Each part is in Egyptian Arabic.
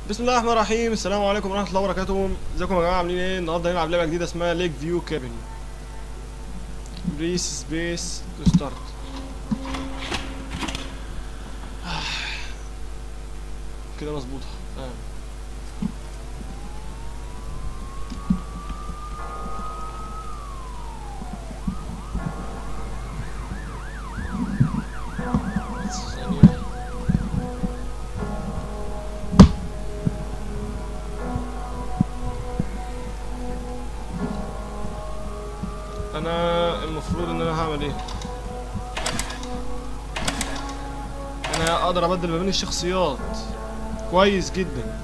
بسم الله الرحمن الرحيم السلام عليكم ورحمه الله وبركاته ازيكم يا جماعه عاملين ايه النهارده هنلعب لعبه جديده اسمها ليك فيو كابن بريس سبيس تو ستارت كده مظبوطه تمام ثانية. انا المفروض ان انا هعمل ايه انا اقدر ابدل ما بين الشخصيات كويس جدا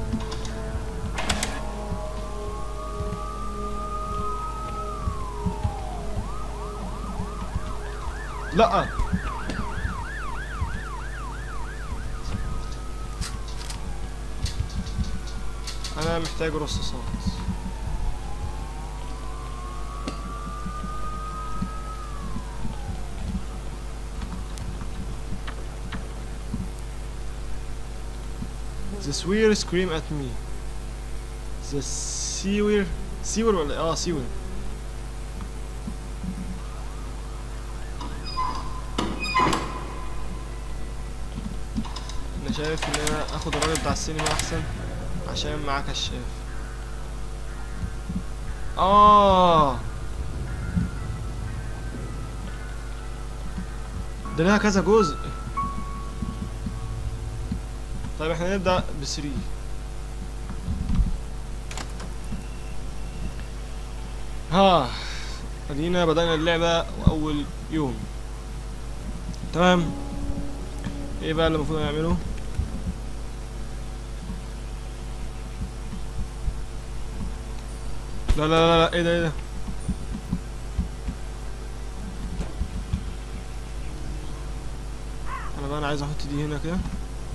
لا انا محتاج رصاصات The swear scream at me. The sewer sewer ولا اه sewer انا شايف ان انا اخد الراجل بتاع السينما احسن عشان معاه كشاف اه ده لها كذا جزء طيب احنا نبدأ ب 3 ها ادينا بدأنا اللعبة وأول يوم تمام ايه بقى اللي المفروض نعمله لا لا لا لا ايه ده ايه ده انا بقى انا عايز احط دي هنا كده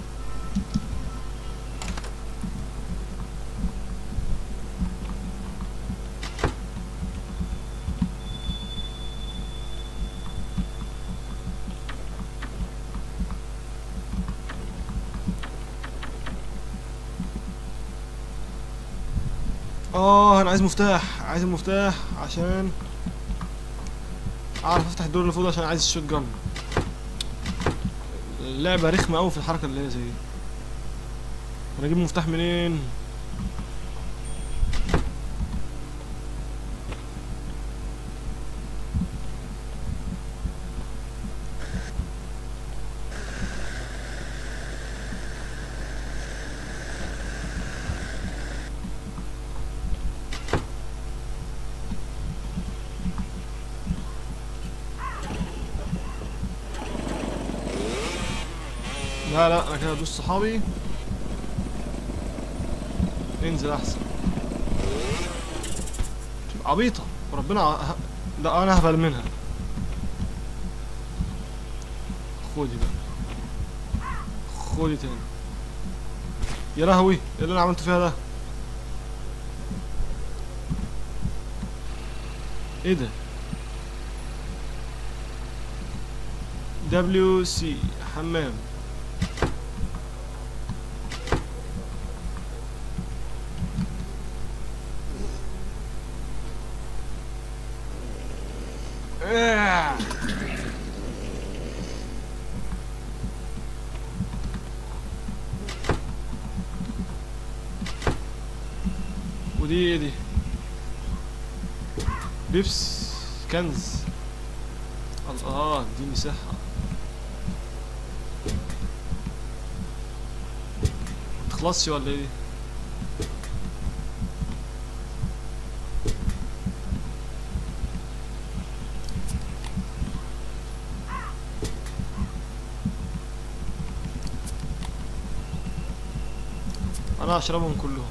اه انا عايز مفتاح عايز المفتاح عشان اعرف افتح الدور اللي فوق ده عشان عايز الشوت جن اللعبه رخمه قوي في الحركه اللي هي زي دي انا اجيب مفتاح منين لا لا انا كده ادوس صحابي انزل احسن تبقى عبيطة وربنا ع- لا انا هبل منها خدي بقى خدي تاني يا لهوي ايه اللي انا عملته فيها ده ايه ده دبليو سي حمام آه. ودي ايه دي لبس كنز الله دي مساحة متخلصش ولا ايه دي انا هشربهم كلهم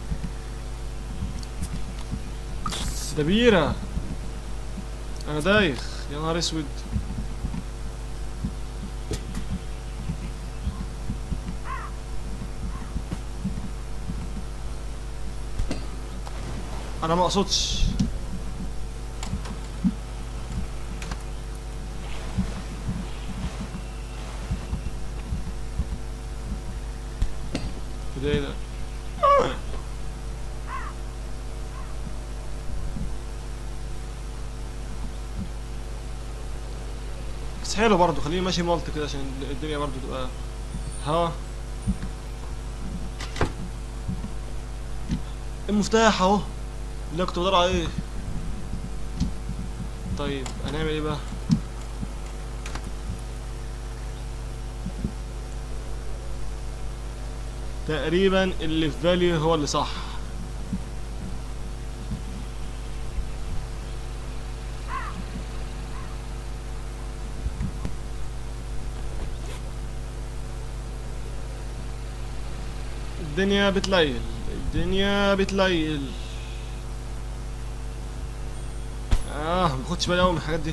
ده بيرة انا دايخ يا نهار اسود انا ما اقصدش ده ايه ده بس حلو برضه خليه ماشي مالت كده عشان الدنيا برضه تبقى ها المفتاح اهو اللي كنت بدور عليه طيب هنعمل ايه بقى تقريبا اللي في بالي هو اللي صح الدنيا بتليل الدنيا بتليل اه ما باخدش بالي قوي من الحاجات دي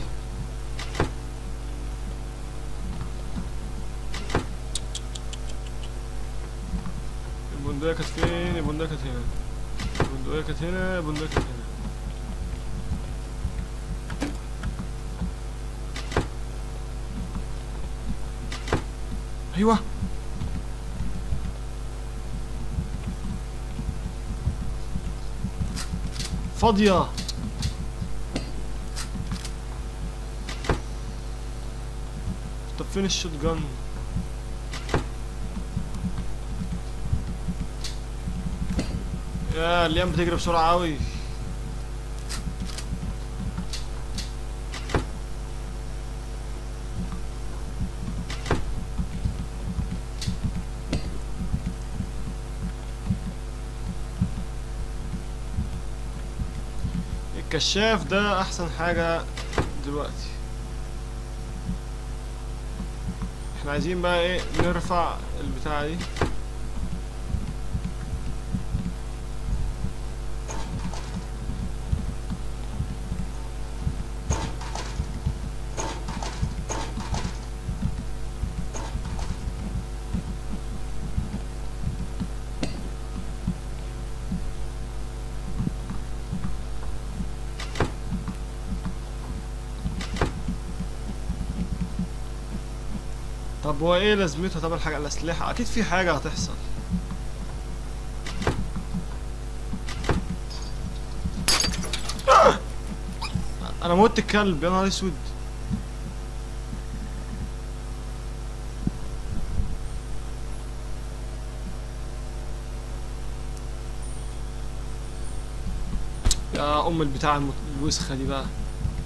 البندقية كانت فين البندقية كانت هنا البندقية كانت هنا البندقية كانت هنا ايوه فاضية طب فين الشوت جان يا الايام بتجري بسرعة اوي الكشاف ده احسن حاجة دلوقتي احنا عايزين بقى ايه نرفع البتاعة دي طب هو ايه لازمتها طب الحاجة الأسلحة أكيد في حاجة هتحصل أنا موت الكلب يا نهار أسود يا أم البتاع المت- الوسخة دي بقى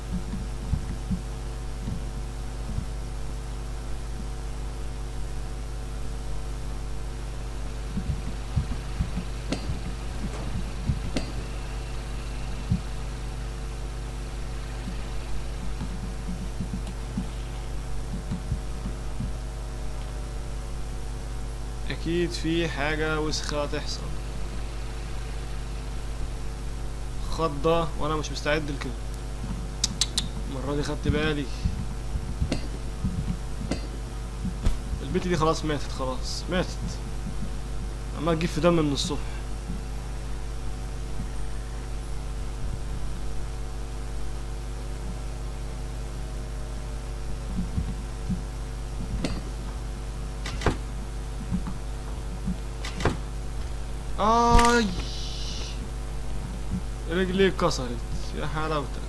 اكيد في حاجة وسخة تحصل خضة وانا مش مستعد لكده المرة دي خدت بالي البت دي خلاص ماتت خلاص ماتت عمال تجيب في دم من الصبح آي رجلي اتكسرت يا حلاوتك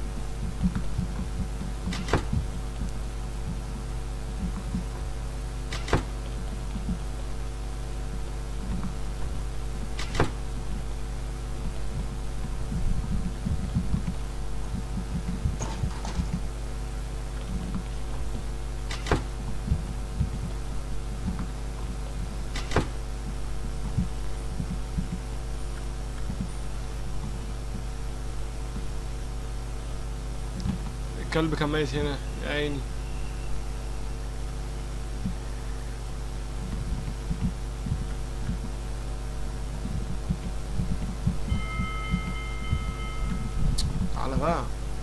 الكلب كان ميت هنا يا عيني تعالى بقى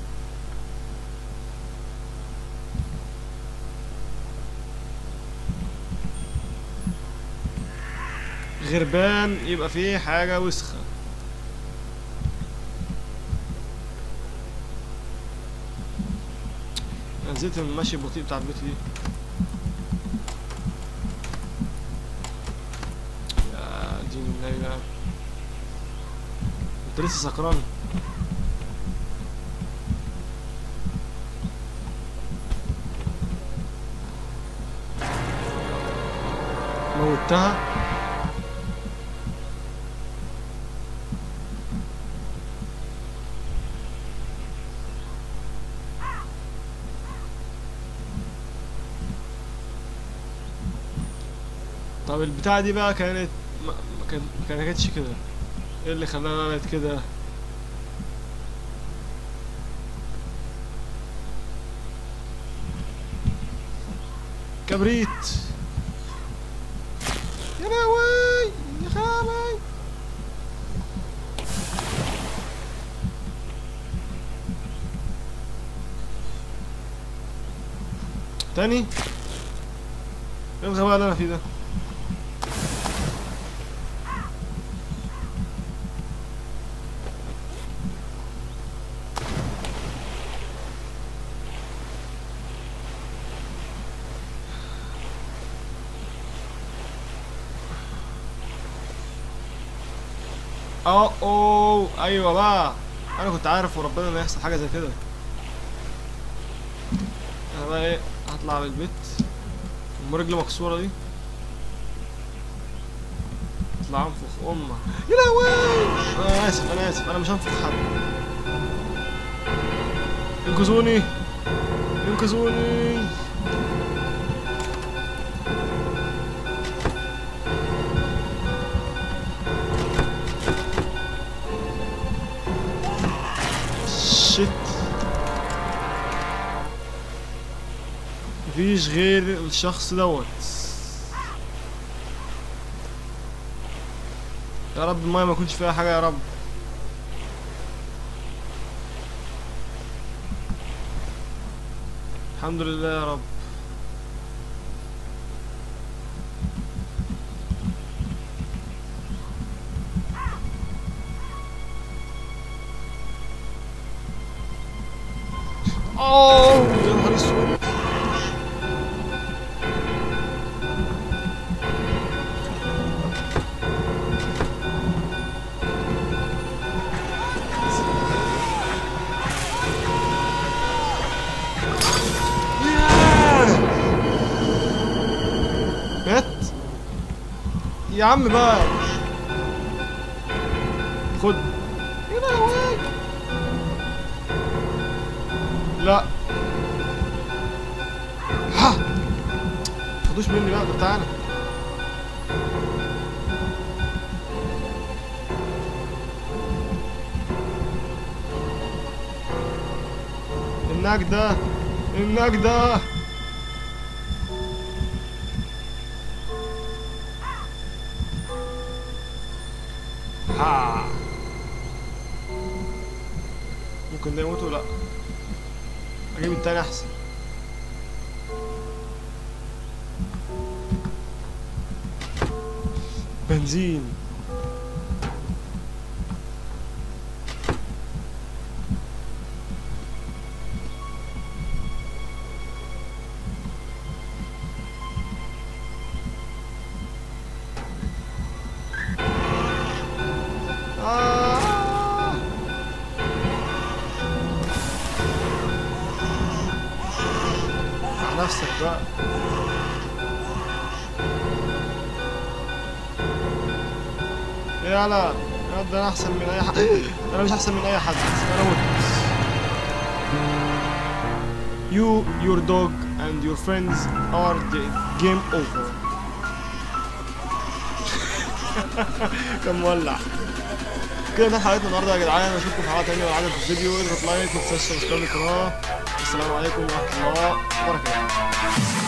غربان يبقى فيه حاجة وسخة نزلت من المشي البطيء بتاع البيت دي يا دين الله بقى كنت لسه سكران موتها طب البتاعة دي بقى كانت ما ما كان- ما كانتش كده ايه اللي خلاها بقت كده كبريت يا لهوي يا خامي تاني ايه الغباء اللي انا فيه ده اه اوه ايوه بقى انا كنت عارف وربنا ان يحصل حاجه زي كده انا بقى ايه هطلع بالبيت ام رجلي مكسوره دي اطلع انفخ امك يا لهوي انا اسف انا اسف انا مش هنفخ حد انقذوني انقذوني شيت مفيش غير الشخص دوت يا رب المايه ما يكونش فيها حاجه يا رب الحمد لله يا رب اوه يا نهار اسود مات يا عم بقى خد يا لهوي لا ها خدوش مني بقى ده بتاعنا النجدة النجدة ها ممكن ده يموت ولا لا اجيب التاني احسن بنزين آه. مع نفسك بقى يلا يلا ده انا احسن من اي حد انا مش احسن من اي حد انا مت You, your dog and your friends are the game over كان مولع كده ده حلقتنا النهارده يا جدعان اشوفكم في حلقه تانيه لو عجبك الفيديو اضغط لايك ما تنساش سبسكرايب للقناه السلام عليكم ورحمه الله وبركاته